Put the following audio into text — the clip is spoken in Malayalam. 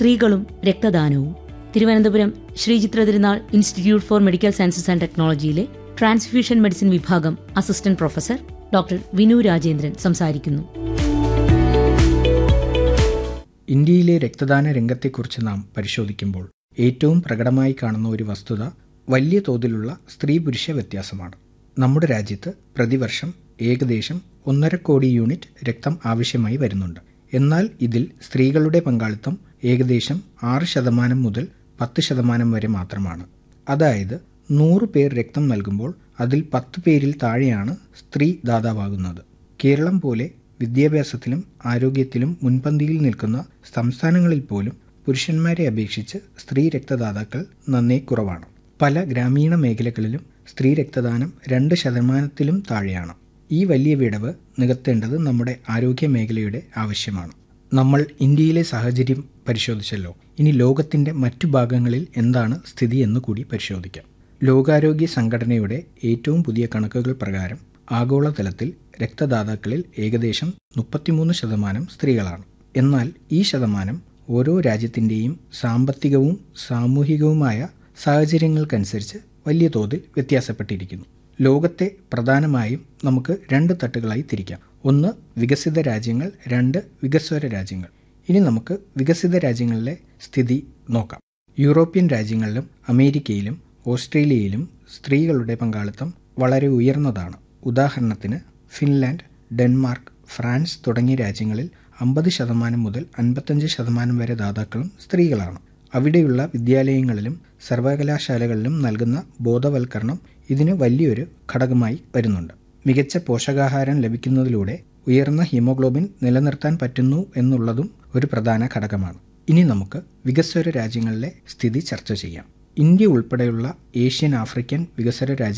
സ്ത്രീകളും രക്തദാനവും Thiruvananthapuram Sree Chitra Thirunal institute for medical sciences and ടെക്നോളജിയിലെ ട്രാൻസ്ഫ്യൂഷൻ മെഡിസിൻ വിഭാഗം assistant professor doctor Vinu Rajendran സംസാരിക്കുന്നു ഇന്ത്യയിലെ രക്തദാന രംഗത്തെക്കുറിച്ച് നാം പരിശോധിക്കുമ്പോൾ ഏറ്റവും പ്രകടമായി കാണുന്ന ഒരു വസ്തുത വലിയ തോതിലുള്ള സ്ത്രീ പുരുഷ വ്യത്യാസമാണ് നമ്മുടെ രാജ്യത്ത് പ്രതിവർഷം ഏകദേശം ഒന്നര കോടി യൂണിറ്റ് രക്തം ആവശ്യമായി വരുന്നുണ്ട് എന്നാൽ ഇതിൽ സ്ത്രീകളുടെ പങ്കാളിത്തം ഏകദേശം ആറ് ശതമാനം മുതൽ പത്ത് ശതമാനം വരെ മാത്രമാണ് അതായത് നൂറ് പേർ രക്തം നൽകുമ്പോൾ അതിൽ പത്ത് പേരിൽ താഴെയാണ് സ്ത്രീ ദാതാവാകുന്നത് കേരളം പോലെ വിദ്യാഭ്യാസത്തിലും ആരോഗ്യത്തിലും മുൻപന്തിയിൽ നിൽക്കുന്ന സംസ്ഥാനങ്ങളിൽ പോലും പുരുഷന്മാരെ അപേക്ഷിച്ച് സ്ത്രീ രക്തദാതാക്കൾ നന്നേ കുറവാണ് പല ഗ്രാമീണ മേഖലകളിലും സ്ത്രീ രക്തദാനം രണ്ട് ശതമാനത്തിലും താഴെയാണ് ഈ വലിയ വിടവ് നികത്തേണ്ടത് നമ്മുടെ ആരോഗ്യ മേഖലയുടെ ആവശ്യമാണ് നമ്മൾ ഇന്ത്യയിലെ സാഹചര്യം പരിശോധിച്ചല്ലോ ഇനി ലോകത്തിന്റെ മറ്റു ഭാഗങ്ങളിൽ എന്താണ് സ്ഥിതി എന്ന് കൂടി പരിശോധിക്കാം ലോകാരോഗ്യ സംഘടനയുടെ ഏറ്റവും പുതിയ കണക്കുകൾ പ്രകാരം ആഗോളതലത്തിൽ രക്തദാതാക്കളിൽ ഏകദേശം മുപ്പത്തിമൂന്ന് ശതമാനം സ്ത്രീകളാണ് എന്നാൽ ഈ ശതമാനം ഓരോ രാജ്യത്തിൻ്റെയും സാമ്പത്തികവും സാമൂഹികവുമായ സാഹചര്യങ്ങൾക്കനുസരിച്ച് വലിയ തോതിൽ വ്യത്യാസപ്പെട്ടിരിക്കുന്നു ലോകത്തെ പ്രധാനമായും നമുക്ക് രണ്ട് തട്ടുകളായി തിരിക്കാം ഒന്ന് വികസിത രാജ്യങ്ങൾ രണ്ട് വികസ്വര രാജ്യങ്ങൾ ഇനി നമുക്ക് വികസിത രാജ്യങ്ങളിലെ സ്ഥിതി നോക്കാം യൂറോപ്യൻ രാജ്യങ്ങളിലും അമേരിക്കയിലും ഓസ്ട്രേലിയയിലും സ്ത്രീകളുടെ പങ്കാളിത്തം വളരെ ഉയർന്നതാണ് ഉദാഹരണത്തിന് ഫിൻലാൻഡ് ഡെൻമാർക്ക് ഫ്രാൻസ് തുടങ്ങിയ രാജ്യങ്ങളിൽ അമ്പത് ശതമാനം മുതൽ അൻപത്തഞ്ച് ശതമാനം വരെ ദാതാക്കളും സ്ത്രീകളാണ് അവിടെയുള്ള വിദ്യാലയങ്ങളിലും സർവകലാശാലകളിലും നൽകുന്ന ബോധവൽക്കരണം ഇതിന് വലിയൊരു ഘടകമായി വരുന്നുണ്ട് മികച്ച പോഷകാഹാരം ലഭിക്കുന്നതിലൂടെ ഉയർന്ന ഹീമോഗ്ലോബിൻ നിലനിർത്താൻ പറ്റുന്നു എന്നുള്ളതും ഒരു പ്രധാന ഘടകമാണ് ഇനി നമുക്ക് വികസ്വര രാജ്യങ്ങളിലെ സ്ഥിതി ചർച്ച ചെയ്യാം ഇന്ത്യ ഉൾപ്പെടെയുള്ള ഏഷ്യൻ ആഫ്രിക്കൻ വികസ്വര രാജ്യ